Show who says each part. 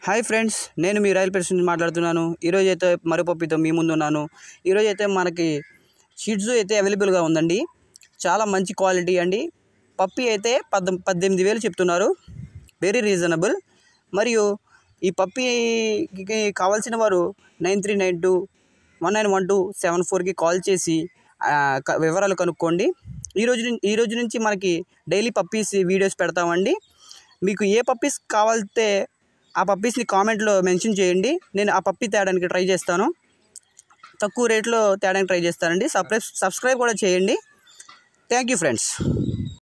Speaker 1: hi friends నేను మీ rail press నుంచి మాట్లాడుతున్నాను ఈరోజు అయితే మరో పప్పితో మీ ముందు ఉన్నాను ఈరోజు అయితే మనకి షీట్స్ అయితే అవైలబుల్గా ఉందండి చాలా మంచి క్వాలిటీ అండి పప్పి అయితే పద్ పద్దెనిమిది వేలు చెప్తున్నారు వెరీ రీజనబుల్ మరియు ఈ పప్పికి కావాల్సిన వారు nine three nine two one nine one two seven ఫోర్కి కాల్ చేసి ఆ, క- వివరాలు కనుక్కోండి ఈ రోజు నుం- ఈ రోజు నుంచి మనకి డైలీ పప్పీస్ వీడియోస్ పెడతామండి మీకు ఏ పప్పీస్ కావాలితే ఆ పప్పీస్ని కామెంట్లో మెన్షన్ చేయండి నేను ఆ పప్పీ తేడానికి ట్రై చేస్తాను తక్కువ రేట్లో తేడానికి ట్రై చేస్తానండి సబ్స్క్రైబ్ సబ్స్క్రైబ్ కూడా చేయండి థ్యాంక్ యూ ఫ్రెండ్స్